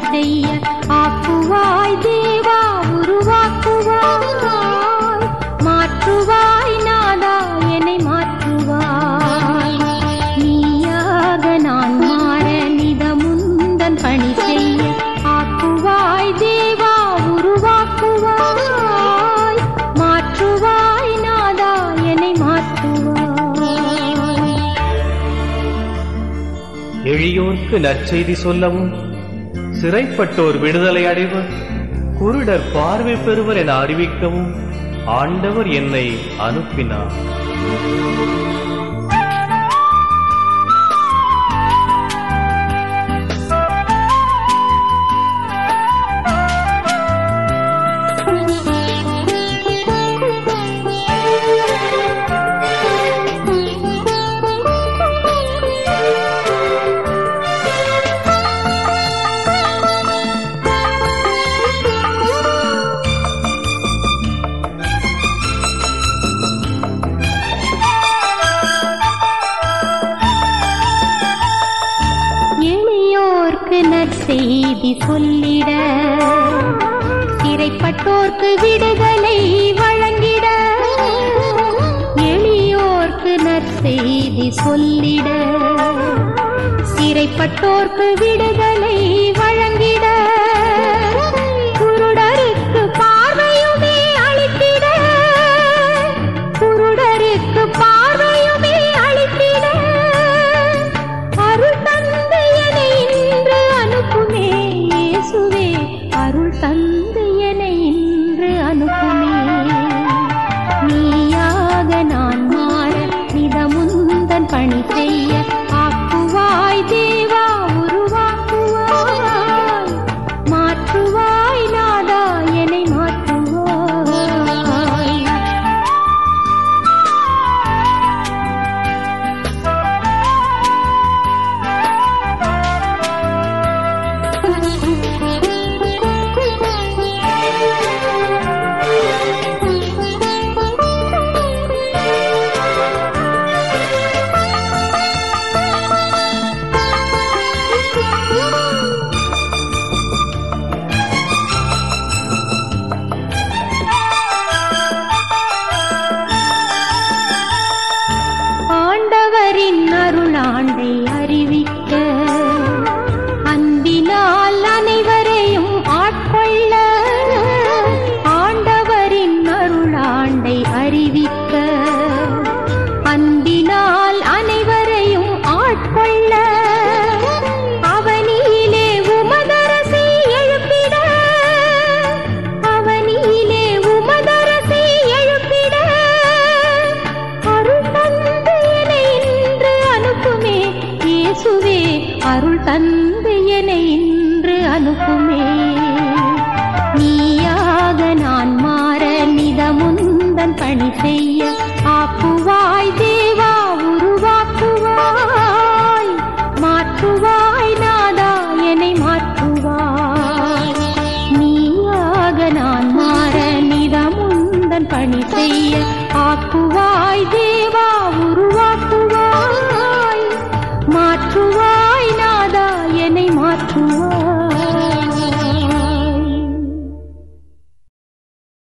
செய்ய ஆக்குவாய் தேவா உருவாக்குவாய் மாற்றுவாய் நாதா என்னை மாற்றுவாய் நீயாக நான் மாற நிதமுந்தன் பணி செய்ய ஆக்குவாய் தேவா உருவாக்குவாய் மாற்றுவாய் நாதா என்னை மாற்றுவாய் எளியோர்க்கு நற்செய்தி சொல்லவும் சிறைப்பட்டோர் விடுதலை அடைவர் குருடர் பார்வை பெறுவர் என அறிவிக்கவும் ஆண்டவர் என்னை அனுப்பினார் எளியோர்க்கு நற்செய்தி சொல்லிட சிறைப்பட்டோர்க்கு விடுதலை வழங்கிட எளியோர்க்கு நற்செய்தி சொல்லிட சிறைப்பட்டோர்க்கு விடுதலை வழங்கிட குருடருக்கு பார்வையுமே அளித்திட குருடருக்கு பார்வையுமே அளித்திட அருள் தந்து என இன்று அனுப்புமே இயேசுவே அருள் தந்து என இன்று அனுப்புமே நீயாக நான் மாற நிதமுந்தன் பணி செய்ய ஆக்குவாய் தேவா உருவாக்குவாய் மாற்றுவாய் நாதா என்னை மாற்றுவாய் ஆண்டவரின் அருளாண்டை அறிவிக்க அன்பினால் அனைவரையும் ஆட்கொள்ள ஆண்டவரின் அருளாண்டை அறிவிக்க அன்பினால் அனைவரையும் ஆட்கொள்ள அவனியிலே உமதரசை எழுப்பிட அவனியிலே உமதரசை எழுப்பிட அருள் தந்து என இன்று அனுப்புமே இயேசுவே அருள் தந்து என இன்று அனுப்புமே நீயாக நான் மாற நிதமுந்தன் பணி செய்ய